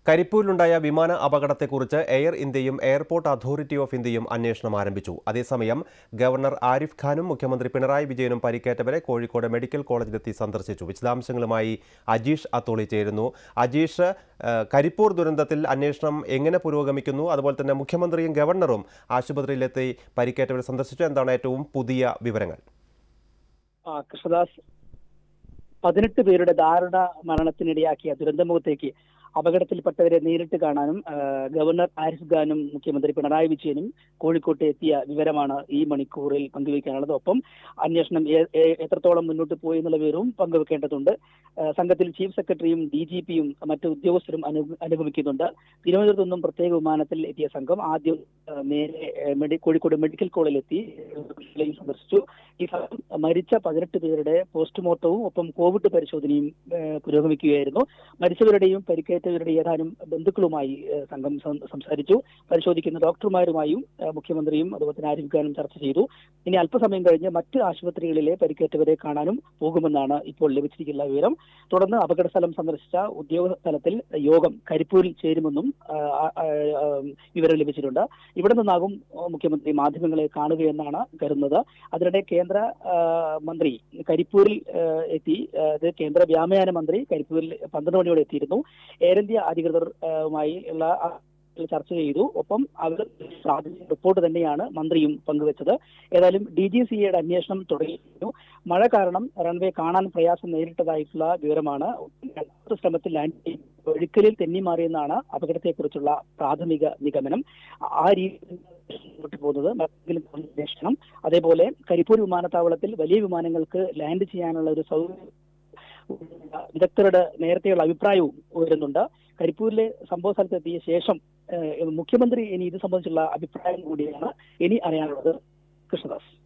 കരിപ്പൂരിലുണ്ടായ വിമാന അപകടത്തെക്കുറിച്ച് എയർ ഇന്ത്യയും എയർപോർട്ട് അതോറിറ്റി ഓഫ് ഇന്ത്യയും അന്വേഷണം ആരംഭിച്ചു അതേസമയം ഗവർണർ ആരിഫ് ഖാനും മുഖ്യമന്ത്രി പിണറായി വിജയനും പരിക്കേറ്റവരെ കോഴിക്കോട് മെഡിക്കൽ കോളേജിലെത്തി സന്ദർശിച്ചു വിശദാംശങ്ങളുമായി അജീഷ് അത്തോളി ചേരുന്നു അജീഷ് ഏഹ്, കരിപ്പൂർ ദുരന്തത്തിൽ അന്വേഷണം എങ്ങനെ പുരോഗമിക്കുന്നു അതുപോലെ തന്നെ മുഖ്യമന്ത്രിയും ഗവർണറും ആശുപത്രിയിലെത്തി പരിക്കേറ്റവരെ സന്ദർശിച്ചു എന്താണ് ഏറ്റവും പുതിയ വിവരങ്ങൾ ആ, കൃഷ്ണദാസ് പതിനെട്ട് പേരുടെ ദാരുണ മരണത്തിനിടയാക്കിയ ദുരന്തമുഖത്തേക്ക് അപകടത്തിൽപ്പെട്ടവരെ നേരിട്ട് കാണാനും ആ, ഗവർണർ ആരിഫ് ഖാനും മുഖ്യമന്ത്രി പിണറായി വിജയനും കോഴിക്കോട്ട് എത്തിയ വിവരമാണ് ഈ മണിക്കൂറിൽ പങ്കുവയ്ക്കാനുള്ളത് ഒപ്പം അന്വേഷണം എ- എ- എത്രത്തോളം മുന്നോട്ട് പോയി എന്നുള്ള വിവരവും പങ്കുവെക്കേണ്ടതുണ്ട് ആ, സംഘത്തിൽ ചീഫ് സെക്രട്ടറിയും ഡി ജി പിയും മറ്റു ഉദ്യോഗസ്ഥരും അനു- അനുഗമിക്കുന്നുണ്ട് തിരുവനന്തപുരത്ത് നിന്നും പ്രത്യേക വിമാനത്തിൽ എത്തിയ സംഘം ആദ്യം ആ, നേരെ ആ, മെഡി- കോഴിക്കോട് മെഡിക്കൽ കോളേജിലെത്തി ിലെയും സന്ദർശിച്ചു ഈ സംഘം മരിച്ച പതിനെട്ട് പേരുടെ പോസ്റ്റ്മോർട്ടവും ഒപ്പം കോവിഡ് പരിശോധനയും ആ, പുരോഗമിക്കുകയായിരുന്നു മരിച്ചവരുടെയും പരിക്കേറ്റവരുടെയും ഏതാനും ബന്ധുക്കളുമായി ആ, സംഘം സം- സംസാരിച്ചു പരിശോധിക്കുന്ന ഡോക്ടർമാരുമായും ആ, മുഖ്യമന്ത്രിയും അതുപോലെ തന്നെ ആരിഫ് ഖാനും ചർച്ച ചെയ്തു ഇനി അല്പസമയം കഴിഞ്ഞ് മറ്റ് ആശുപത്രികളിലെ പരിക്കേറ്റവരെ കാണാനും പോകുമെന്നാണ് ഇപ്പോൾ ലഭിച്ചിരിക്കുന്ന വിവരം തുടർന്ന് അപകട സ്ഥലം സന്ദർശിച്ച ഉദ്യോഗ തലത്തിൽ യോഗം കരിപ്പൂരിൽ ചേരുമെന്നും ആ, ആ, ആ, വിവരം ലഭിച്ചിട്ടുണ്ട് ഇവിടെ നിന്നാകും ആ, മുഖ്യമന്ത്രി മാധ്യമങ്ങളെ കാണുകയെന്നാണ് കരുതുന്നത് അതിനിടെ കേന്ദ്ര ആ, മന്ത്രി കരിപ്പൂരിൽ ആ, എത്തി ആ, ഇത് കേന്ദ്ര വ്യോമയാന മന്ത്രി കരിപ്പൂരിൽ പന്ത്രണ്ട് മണിയോടെ എത്തിയിരുന്നു എയർ ഇന്ത്യ അധികൃതരുമായി ഉള്ള ആ ചർച്ച ചെയ്തു ഒപ്പം അവർ പ്രാഥമിക റിപ്പോർട്ട് തന്നെയാണ് മന്ത്രിയും പങ്കുവച്ചത് ഏതായാലും ഡി ജി സി എയുടെ അന്വേഷണം തുടങ്ങിയിരുന്നു മഴ കാരണം റൺവേ കാണാൻ പ്രയാസം നേരിട്ടതായിട്ടുള്ള വിവരമാണ് രണ്ടാമത്തെ ശ്രമത്തിൽ ലാൻഡ് ചെയ്ത് ഒഴുക്കലിൽ തെന്നിമാറിയെന്നാണ് അപകടത്തെക്കുറിച്ചുള്ള പ്രാഥമിക നിഗമനം ആ രീതിയിൽ മുന്നോട്ട് പോകുന്നത് മറ്റെങ്കിലും അന്വേഷണം അതേപോലെ കരിപ്പൂർ വിമാനത്താവളത്തിൽ വലിയ വിമാനങ്ങൾക്ക് ലാൻഡ് ചെയ്യാനുള്ള ഒരു സൗകര്യം വിദഗ്ധരുടെ നേരത്തെയുള്ള അഭിപ്രായവും ഉയരുന്നുണ്ട് കരിപ്പൂരിലെ സംഭവ സ്ഥലത്തെത്തിയ ശേഷം ഏഹ്, മുഖ്യമന്ത്രി ഇനി ഇത് സംബന്ധിച്ചുള്ള അഭിപ്രായം കൂടിയാണ് ഇനി അറിയാനുള്ളത് കൃഷ്ണദാസ്